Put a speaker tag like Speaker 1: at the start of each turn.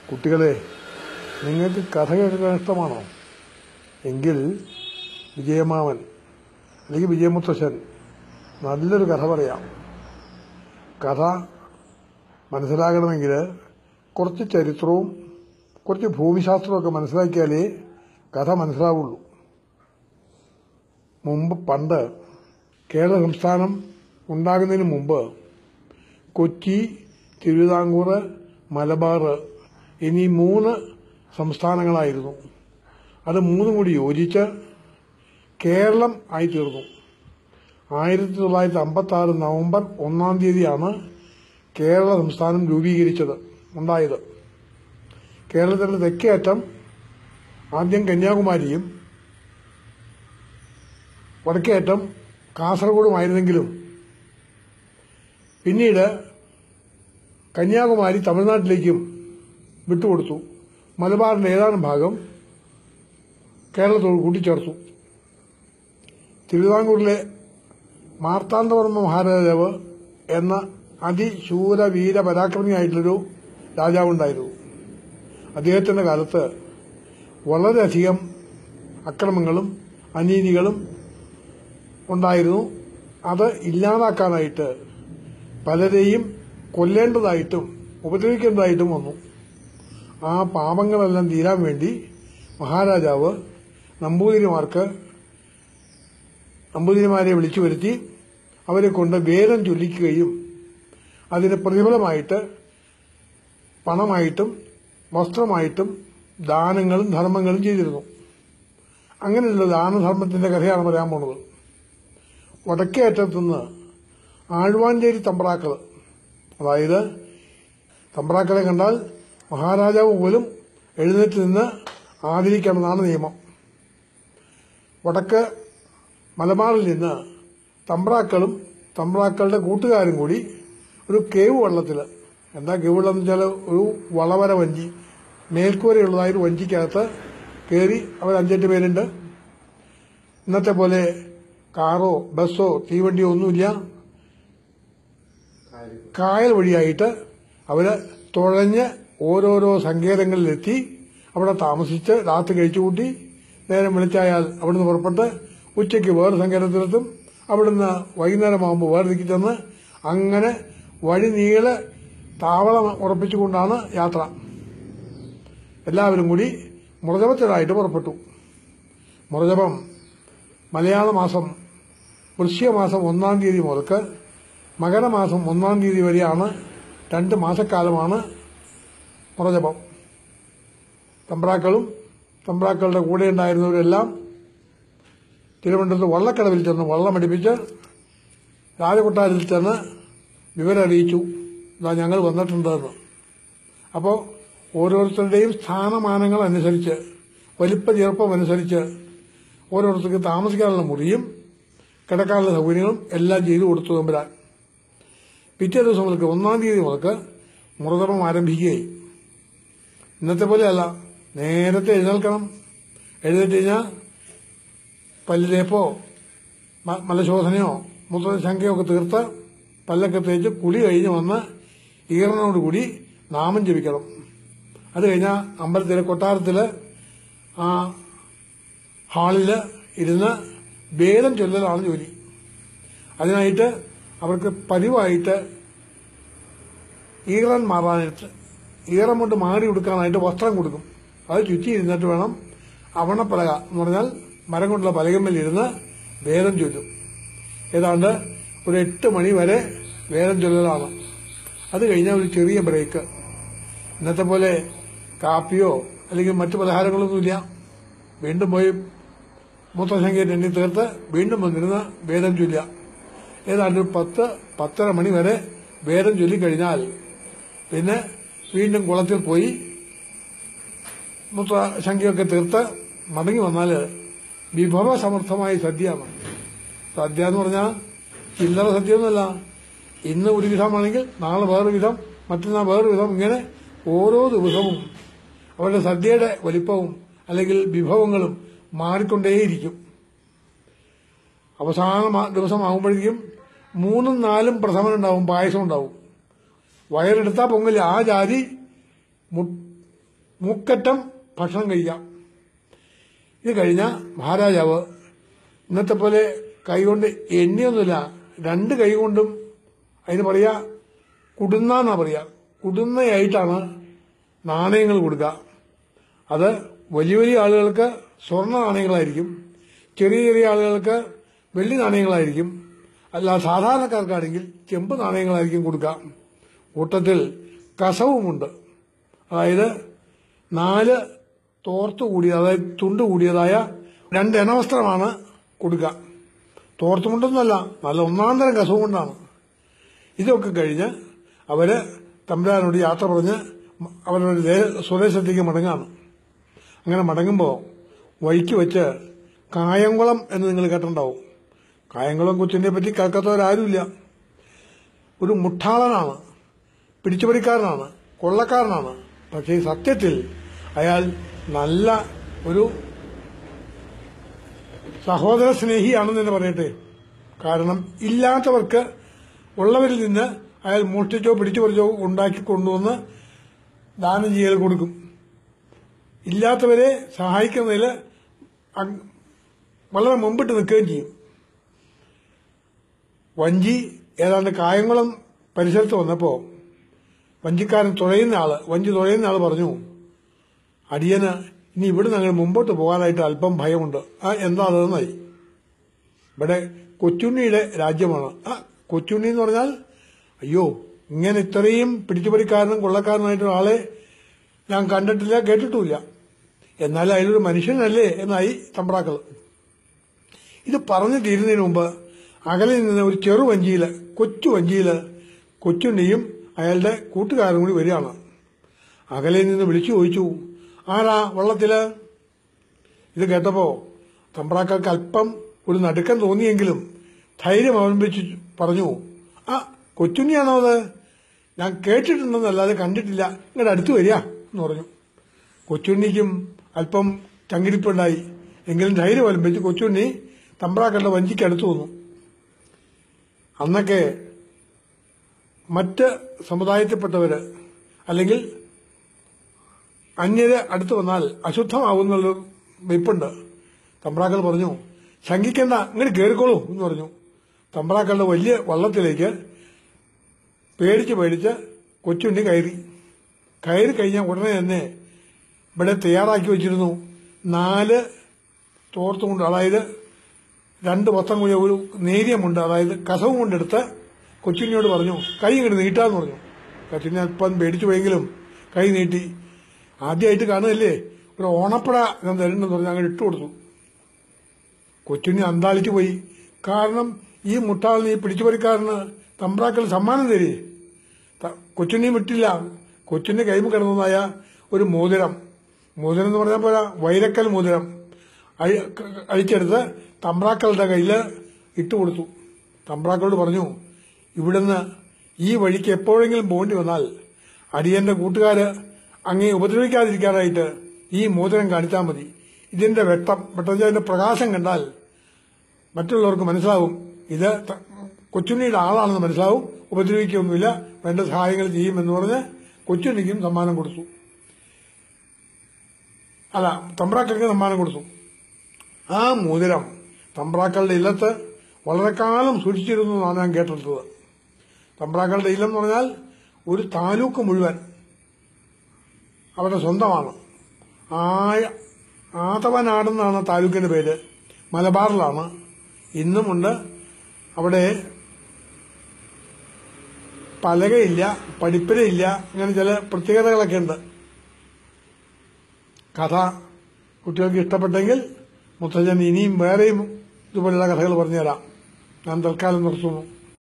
Speaker 1: കുട്ടികളെ നിങ്ങൾക്ക് കഥ കേൾക്കാൻ ഇഷ്ടമാണോ എങ്കിൽ വിജയമാമൻ അല്ലെങ്കിൽ വിജയമുത്തശ്ശൻ നല്ലൊരു കഥ പറയാം കഥ മനസ്സിലാകണമെങ്കിൽ കുറച്ച് ചരിത്രവും കുറച്ച് ഭൂമിശാസ്ത്രമൊക്കെ മനസ്സിലാക്കിയാലേ കഥ മനസ്സിലാവുള്ളൂ മുമ്പ് പണ്ട് കേരള സംസ്ഥാനം ഉണ്ടാകുന്നതിന് മുമ്പ് കൊച്ചി തിരുവിതാംകൂർ മലബാർ എന്നീ മൂന്ന് സംസ്ഥാനങ്ങളായിരുന്നു അത് മൂന്നും കൂടി യോജിച്ച് കേരളം ആയിത്തീർന്നു ആയിരത്തി തൊള്ളായിരത്തി അമ്പത്തി ആറ് നവംബർ ഒന്നാം തീയതിയാണ് കേരള സംസ്ഥാനം രൂപീകരിച്ചത് ഉണ്ടായത് കേരളത്തിന്റെ തെക്കേ അറ്റം ആദ്യം കന്യാകുമാരിയും വടക്കേ അറ്റം കാസർഗോഡുമായിരുന്നെങ്കിലും പിന്നീട് കന്യാകുമാരി തമിഴ്നാട്ടിലേക്കും വിട്ടുകൊടുത്തു മലബാറിന്റെ ഏതാനും ഭാഗം കേരളത്തോട് കൂട്ടിച്ചേർത്തു തിരുവിതാംകൂറിലെ മാർത്താണ്ഡവർമ്മ മഹാരാജാവ് എന്ന അതിശൂര വീര പരാക്രമിയായിട്ടുള്ളൊരു രാജാവുണ്ടായിരുന്നു അദ്ദേഹത്തിന്റെ കാലത്ത് വളരെയധികം അക്രമങ്ങളും അനീതികളും ഉണ്ടായിരുന്നു അത് ഇല്ലാതാക്കാനായിട്ട് പലരെയും കൊല്ലേണ്ടതായിട്ടും ഉപദ്രവിക്കേണ്ടതായിട്ടും വന്നു ആ പാപങ്ങളെല്ലാം തീരാൻ വേണ്ടി മഹാരാജാവ് നമ്പൂതിരിമാർക്ക് നമ്പൂതിരിമാരെ വിളിച്ചു വരുത്തി അവരെ കൊണ്ട് വേദം ചൊല്ലിക്കുകയും അതിന് പ്രതിഫലമായിട്ട് പണമായിട്ടും വസ്ത്രമായിട്ടും ദാനങ്ങളും ധർമ്മങ്ങളും ചെയ്തിരുന്നു അങ്ങനെയുള്ള ദാനധർമ്മത്തിന്റെ കഥയാണ് പറയാൻ പോണത് വടക്കേ അറ്റത്തുനിന്ന് ആഴ്വാഞ്ചേരി തമ്പ്രാക്കൾ അതായത് തമ്പ്രാക്കളെ കണ്ടാൽ മഹാരാജാവ് പോലും എഴുന്നേറ്റ് നിന്ന് ആദരിക്കണമെന്നാണ് നിയമം വടക്ക് മലബാറിൽ നിന്ന് തമ്പ്രാക്കളും തമ്പ്രാക്കളുടെ കൂട്ടുകാരും കൂടി ഒരു കേവ് വള്ളത്തിൽ എന്താ കേവ് വെള്ളം എന്ന് വെച്ചാൽ ഒരു വളവര വഞ്ചി മേൽക്കൂരയുള്ളതായ ഒരു വഞ്ചിക്കകത്ത് കയറി അവർ അഞ്ചെട്ട് പേരുണ്ട് ഇന്നത്തെ പോലെ കാറോ ബസ്സോ തീവണ്ടിയോ ഒന്നുമില്ല കായൽ വഴിയായിട്ട് അവര് തുഴഞ്ഞ് ഓരോരോ സങ്കേതങ്ങളിലെത്തി അവിടെ താമസിച്ച് രാത്രി കഴിച്ചുകൂട്ടി നേരം വെളിച്ചായാൽ അവിടുന്ന് പുറപ്പെട്ട് ഉച്ചയ്ക്ക് വേറെ സങ്കേതത്തിലെത്തും അവിടുന്ന് വൈകുന്നേരമാകുമ്പോൾ വേറെ ദിക്കി ചെന്ന് അങ്ങനെ വഴി നീളെ താവളം ഉറപ്പിച്ചുകൊണ്ടാണ് യാത്ര എല്ലാവരും കൂടി മുറജപത്തിനായിട്ട് പുറപ്പെട്ടു മുറജപം മലയാള മാസം വൃശ്ചിക മാസം ഒന്നാം തീയതി മുതൽക്ക് മകരമാസം ഒന്നാം തീയതി വരെയാണ് രണ്ട് മാസക്കാലമാണ് മുറജപം തമ്പ്രാക്കളും തമ്പ്രാക്കളുടെ കൂടെ ഉണ്ടായിരുന്നവരെല്ലാം തിരുവനന്തപുരത്ത് വള്ളക്കടവിൽ ചെന്ന് വള്ളമടിപ്പിച്ച് രാജകൊട്ടാരത്തിൽ ചെന്ന് വിവരം അറിയിച്ചു ഇതാ ഞങ്ങൾ വന്നിട്ടുണ്ടെന്ന് അപ്പോൾ ഓരോരുത്തരുടെയും സ്ഥാനമാനങ്ങൾ അനുസരിച്ച് വലിപ്പ ചെറുപ്പം അനുസരിച്ച് ഓരോരുത്തർക്ക് താമസിക്കാനുള്ള മുറിയും കിടക്കാനുള്ള സൗകര്യങ്ങളും എല്ലാം ചെയ്തു കൊടുത്തു തമ്പുരാൻ പിറ്റേ ദിവസം മുതൽക്ക് ഒന്നാം തീയതി മുതൽക്ക് മുറതർമ്മം ആരംഭിക്കുകയായി ഇന്നത്തെ പോലെയല്ല നേരത്തെ എഴുന്നേൽക്കണം എഴുന്നേറ്റ് കഴിഞ്ഞാൽ പല്ലിലേപ്പോ മ- മലശോധനയോ മൂത്രശങ്കയോ ഒക്കെ തീർത്ത് പല്ലൊക്കെ തേച്ച് കുളി കഴിഞ്ഞ് വന്ന് ഈറനോടുകൂടി നാമം ജപിക്കണം അത് കഴിഞ്ഞാൽ അമ്പലത്തിലെ കൊട്ടാരത്തില് ആ ഹാളില് ഇരുന്ന് വേദം ചൊല്ലലാണ് ജോലി അതിനായിട്ട് അവർക്ക് പതിവായിട്ട് ഈറൻ മാറാനായിട്ട് ഈറൻ കൊണ്ട് മാറി കൊടുക്കാനായിട്ട് വസ്ത്രം കൊടുക്കും അത് ചുറ്റി ഇരുന്നിട്ട് വേണം അവണപ്പലക എന്ന് പറഞ്ഞാൽ മരം കൊണ്ടുള്ള പലകമ്മലിരുന്ന് വേദം ചൊല്ലും ഏതാണ്ട് ഒരു എട്ട് മണി വരെ വേദം ചൊല്ലലാണ് അത് കഴിഞ്ഞാൽ ഒരു ചെറിയ ബ്രേക്ക് ഇന്നത്തെ പോലെ കാപ്പിയോ അല്ലെങ്കിൽ മറ്റു പലഹാരങ്ങളൊന്നുമില്ല വീണ്ടും പോയി മൂത്രസംഖ്യ എണ്ണി തീർത്ത് വീണ്ടും വന്നിരുന്ന് വേദം ചൊല്ലുക ഏതാണ്ട് ഒരു പത്ത് പത്തര മണി വരെ വേദം ചൊല്ലിക്കഴിഞ്ഞാൽ പിന്നെ വീണ്ടും കുളത്തിൽ പോയി മൂത്രസംഖ്യയൊക്കെ തീർത്ത് മടങ്ങി വന്നാൽ വിഭവസമർത്ഥമായ സദ്യയാണ് സദ്യ എന്ന് പറഞ്ഞാൽ ചില്ലറ സദ്യയൊന്നുമല്ല ഇന്ന് ഒരു വിധമാണെങ്കിൽ നാളെ വേറൊരു വിധം മറ്റന്നാൾ വേറൊരു വിധം ഇങ്ങനെ ഓരോ ദിവസവും അവരുടെ സദ്യയുടെ വലിപ്പവും അല്ലെങ്കിൽ വിഭവങ്ങളും മാറിക്കൊണ്ടേയിരിക്കും അവസാന മാ- ദിവസമാകുമ്പോഴേക്കും മൂന്നും നാലും പ്രഥമനുണ്ടാവും പായസം ഉണ്ടാവും വയറെടുത്താൽ പൊങ്ങില്ല ആ ജാതി മു- മുക്കറ്റം ഭക്ഷണം കഴിക്കാം ഇത് കഴിഞ്ഞ മഹാരാജാവ് ഇന്നത്തെ പോലെ കൈകൊണ്ട് എണ്ണിയൊന്നുമില്ല രണ്ട് കൈ കൊണ്ടും അതിന് പറയാ കുടുന്നാന്നാ പറയാ കുടുന്നയായിട്ടാണ് നാണയങ്ങൾ കൊടുക്കുക അത് വലിയ വലിയ ആളുകൾക്ക് സ്വർണ്ണ നാണയങ്ങളായിരിക്കും ചെറിയ ചെറിയ ആളുകൾക്ക് വെള്ളി നാണയങ്ങളായിരിക്കും അല്ല സാധാരണക്കാർക്കാണെങ്കിൽ ചെമ്പ് നാണയങ്ങളായിരിക്കും കൊടുക്കുക കൂട്ടത്തിൽ കസവുമുണ്ട് അതായത് നാല് തോർത്ത് കൂടിയ അതായത് തുണ്ട് കൂടിയതായ രണ്ട് ഇണവസ്ത്രമാണ് കൊടുക്കുക തോർത്തുമുണ്ടെന്നല്ല നല്ല ഒന്നാം തരം കസവും കൊണ്ടാണ് ഇതൊക്കെ കഴിഞ്ഞ് അവര് തമ്പുരാനോട് യാത്ര പറഞ്ഞ് അവരുടെ ദേ- സ്വദേശത്തേക്ക് മടങ്ങാണ് അങ്ങനെ മടങ്ങുമ്പോൾ വഴിക്ക് വെച്ച് കായംകുളം എന്ന് നിങ്ങൾ കേട്ടിട്ടുണ്ടാവും കായംകുളം കൊച്ചിനെ പറ്റി കേൾക്കാത്തവരാരുമില്ല ഒരു മുട്ടാളനാണ് പിടിച്ചുപറിക്കാരനാണ് കൊള്ളക്കാരനാണ് പക്ഷേ സത്യത്തിൽ അയാൾ നല്ല ഒരു സഹോദര സ്നേഹിയാണെന്ന് തന്നെ പറയട്ടെ കാരണം ഇല്ലാത്തവർക്ക് ഉള്ളവരിൽ നിന്ന് അയാൾ മോഷ്ടിച്ചോ പിടിച്ചു പറിച്ചോ ഉണ്ടാക്കി കൊണ്ടുവന്ന് ദാനം ചെയ്യൽ കൊടുക്കും ഇല്ലാത്തവരെ സഹായിക്കുന്നതിൽ അങ് വളരെ മുമ്പിട്ട് നിൽക്കുകയും ചെയ്യും വഞ്ചി ഏതാണ്ട് കായംകുളം പരിസരത്ത് വന്നപ്പോൾ വഞ്ചിക്കാരൻ തുഴയുന്ന ആള് വഞ്ചി തുഴയുന്ന ആള് പറഞ്ഞു അടിയന് ഇനി ഇവിടെ ഞങ്ങൾ മുമ്പോട്ട് പോകാനായിട്ട് അല്പം ഭയമുണ്ട് ആ എന്താ അതെന്നായി ഇവിടെ കൊച്ചുണ്ണിയുടെ രാജ്യമാണ് ആ കൊച്ചുണ്ണി എന്ന് പറഞ്ഞാൽ അയ്യോ ഇങ്ങനെ ഇത്രയും പിടിച്ചുപറിക്കാരനും കൊള്ളക്കാരനായിട്ടൊരു ആളെ ഞാൻ കണ്ടിട്ടില്ല കേട്ടിട്ടുമില്ല എന്നാൽ അതിലൊരു മനുഷ്യനല്ലേ എന്നായി തമ്പ്രാക്കൾ ഇത് പറഞ്ഞു തീരുന്നതിന് മുമ്പ് അകലെ നിന്ന് ഒരു ചെറു വഞ്ചിയില് കൊച്ചു വഞ്ചിയില് കൊച്ചുണ്ണിയും അയാളുടെ കൂട്ടുകാരും കൂടി വരികയാണ് അകലെ നിന്ന് വിളിച്ചു ചോദിച്ചു ആരാ വള്ളത്തില് ഇത് കേട്ടപ്പോ തമ്പ്രാക്കൾക്ക് അല്പം ഒരു നടുക്കം തോന്നിയെങ്കിലും ധൈര്യം അവലംബിച്ച് പറഞ്ഞു ആ കൊച്ചുണ്ണിയാണോ അത് ഞാൻ കേട്ടിട്ടുണ്ടെന്നല്ലാതെ കണ്ടിട്ടില്ല ഇങ്ങോട്ട് അടുത്ത് വരിക എന്ന് പറഞ്ഞു കൊച്ചുണ്ണിക്കും അല്പം ചങ്കിരിപ്പുണ്ടായി എങ്കിലും ധൈര്യം അവലംബിച്ച് കൊച്ചുണ്ണി തമ്പ്രാക്കളുടെ വഞ്ചിക്ക് അടുത്തു വന്നു അന്നൊക്കെ മറ്റ് സമുദായത്തിൽപ്പെട്ടവര് അല്ലെങ്കിൽ അന്യര് അടുത്ത് വന്നാൽ അശുദ്ധമാവുന്നുള്ള വെപ്പുണ്ട് തമ്പ്രാക്കൾ പറഞ്ഞു ശങ്കിക്കണ്ട ഇങ്ങോട്ട് കയറിക്കോളൂ എന്ന് പറഞ്ഞു തമ്പ്രാക്കളുടെ വലിയ വള്ളത്തിലേക്ക് പേടിച്ച് പേടിച്ച് കൊച്ചുണ്ണി കയറി കയറി കഴിഞ്ഞാൽ ഉടനെ തന്നെ ഇവിടെ തയ്യാറാക്കി വെച്ചിരുന്നു നാല് തോർത്തുകൊണ്ട് അതായത് രണ്ട് വസ്ത്രം കൂടി ഒരു നേരിയമുണ്ട് അതായത് കസവും കൊണ്ടെടുത്ത് കൊച്ചുണ്ണിയോട് പറഞ്ഞു കൈ ഇങ്ങോട്ട് നീട്ടാന്ന് പറഞ്ഞു കൊച്ചുണ്ണി അല്പം പേടിച്ചു പോയെങ്കിലും കൈ നീട്ടി ആദ്യമായിട്ട് കാണുകയല്ലേ ഒരു ഓണപ്പട ഞാൻ തരുന്നെന്ന് പറഞ്ഞ് അങ്ങോട്ട് ഇട്ടു കൊടുത്തു കൊച്ചുണ്ണി അന്താളിച്ചു പോയി കാരണം ഈ മുട്ടാളിന് ഈ പിടിച്ചുപറിക്കാരന് തമ്പ്രാക്കൾ സമ്മാനം തരി കൊച്ചുണ്ണി വിട്ടില്ല കൊച്ചുണ്ണി കൈമ കിടന്നതായ ഒരു മോതിരം മോതിരം എന്ന് പറഞ്ഞാൽ പോരാ വൈരക്കൽ മോതിരം അഴി- അഴിച്ചെടുത്ത് തമ്പ്രാക്കളുടെ കയ്യിൽ ഇട്ടുകൊടുത്തു തമ്പ്രാക്കളോട് പറഞ്ഞു ഇവിടുന്ന് ഈ വഴിക്ക് എപ്പോഴെങ്കിലും പോകേണ്ടി വന്നാൽ അടിയന്റെ കൂട്ടുകാര് അങ്ങേ ഉപദ്രവിക്കാതിരിക്കാനായിട്ട് ഈ മോതിരം കാണിച്ചാൽ മതി ഇതിന്റെ വെട്ടം വെട്ടത്തിന്റെ പ്രകാശം കണ്ടാൽ മറ്റുള്ളവർക്ക് മനസ്സിലാവും ഇത് ത- കൊച്ചുണ്ണിയുടെ ആളാണെന്ന് മനസ്സിലാവും ഉപദ്രവിക്കൊന്നുമില്ല വേണ്ട സഹായങ്ങൾ ചെയ്യുമെന്ന് പറഞ്ഞ് കൊച്ചുണ്ണിക്കും സമ്മാനം കൊടുത്തു അല്ല തമ്പ്രാക്കൾക്ക് സമ്മാനം കൊടുത്തു ആ മോതിരം തമ്പ്രാക്കളുടെ ഇല്ലത്ത് വളരെ കാലം സൂക്ഷിച്ചിരുന്നു എന്നാണ് ഞാൻ കേട്ടിട്ടുള്ളത് തമ്പ്രാക്കളുടെ ഇല്ലം എന്ന് പറഞ്ഞാൽ ഒരു താലൂക്ക് മുഴുവൻ അവരുടെ സ്വന്തമാണ് ആയ ആതവനാടെന്നാണ് താലൂക്കിന്റെ പേര് മലബാറിലാണ് ഇന്നുമുണ്ട് അവിടെ പലകയില്ല പഠിപ്പരയില്ല അങ്ങനെ ചില പ്രത്യേകതകളൊക്കെ ഉണ്ട് കഥ കുട്ടികൾക്ക് ഇഷ്ടപ്പെട്ടെങ്കിൽ മുത്തച്ഛൻ ഇനിയും വേറെയും ഇതുപോലുള്ള കഥകൾ പറഞ്ഞുതരാം ഞാൻ തൽക്കാലം നിർത്തുന്നു